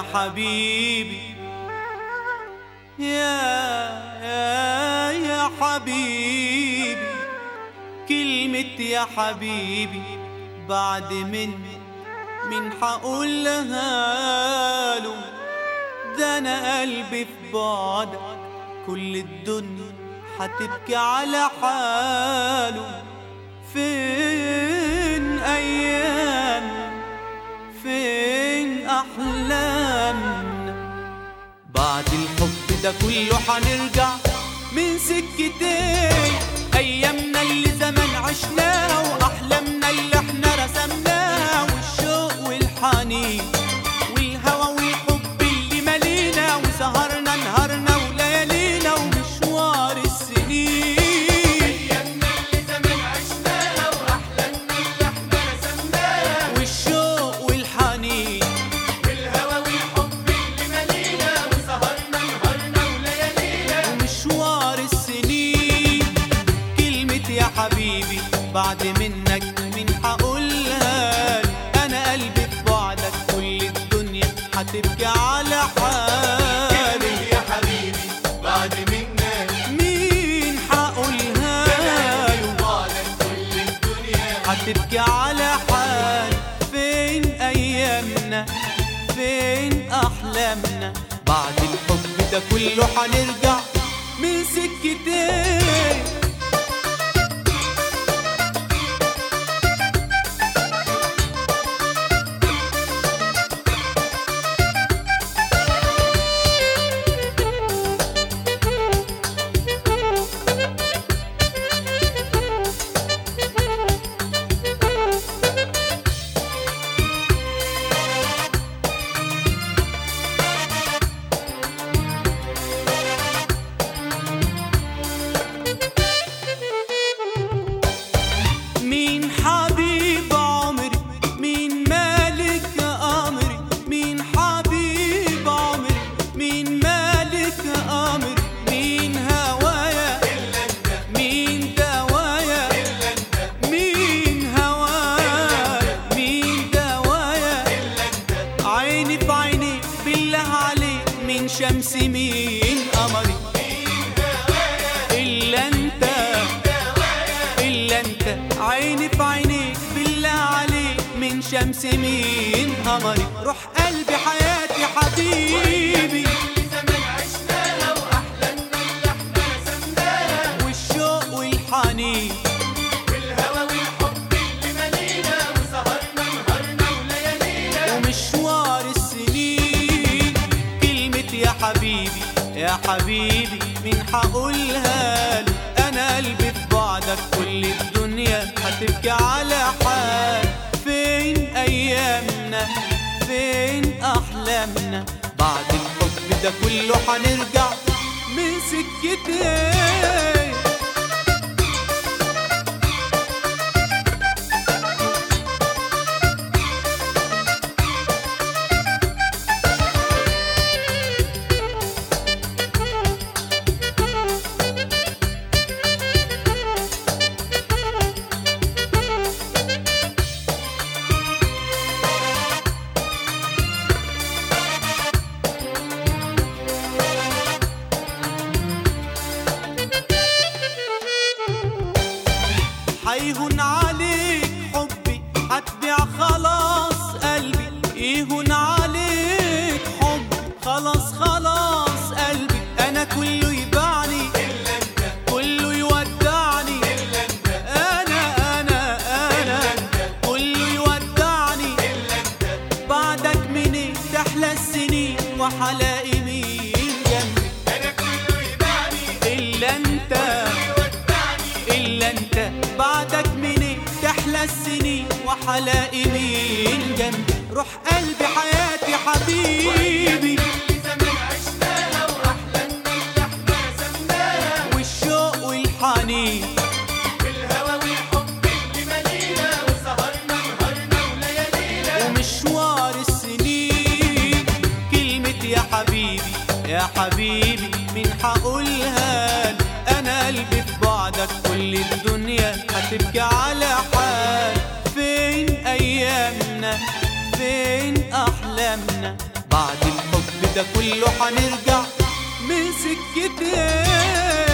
يا حبيبي يا يا يا حبيبي كلمة يا حبيبي بعد من من حقولها له ده انا قلبي في بعدك كل الدنيا هتبكي على حاله فين ايام فين احلامنا بعد الحب ده كله هنرجع من سكتين ايامنا اللي زمان عشناها واحلامنا اللي احنا رسمناها والشوق والحنين والهوى والحب اللي مالينا وسهرنا نهارنا وليالينا ومشوار السنين والشوق والحنين ومشوار السنين كلمة يا حبيبي بعد منك من حقولها أنا قلبي في بعدك كل الدنيا هتبكي على حالي يا حبيبي بعد منك مين حقولها له بعدك كل الدنيا هتبكي على حال فين ايامنا فين احلامنا بعد الحب ده كله هنرجع من سكتين مين حبيب عمري مين مالك امري مين حبيب عمري مين مالك امري مين هوايا مين دوايا مين هوايا مين دوايا عيني في عيني بالله عليك من شمس مين قمري إلا أنت إلا أنت عيني في عينيك بالله عليك من شمس مين قمري روح قلبي حياتي حبيبي والشوق والحنين ومشوار السنين كلمة يا حبيبي يا حبيبي مين حقولها له أنا قلبي في بعدك كل الدنيا هتبكي على حال فين أيامنا فين أحلامنا بعد الحب ده كله هنرجع من سكتين هيهون عليك حبي هتبيع خلاص قلبي يهون عليك حبي خلاص خلاص قلبي انا كله يبعني كله يودعني انا انا انا كله يودعني بعدك منين تحلى السنين وحلاقي مين جنبي الا انت إلا أنت بعدك منين تحلى السنين وحلاقي مين جنبي روح قلبي حياتي حبيبي والشوق والحنين ومشوار السنين كلمة يا حبيبي يا حبيبي مين حقولها له؟ أنا قلبي في بعدك كل الدنيا هتبكي على حال فين أيامنا فين أحلامنا بعد الحب ده كله هنرجع من سكتين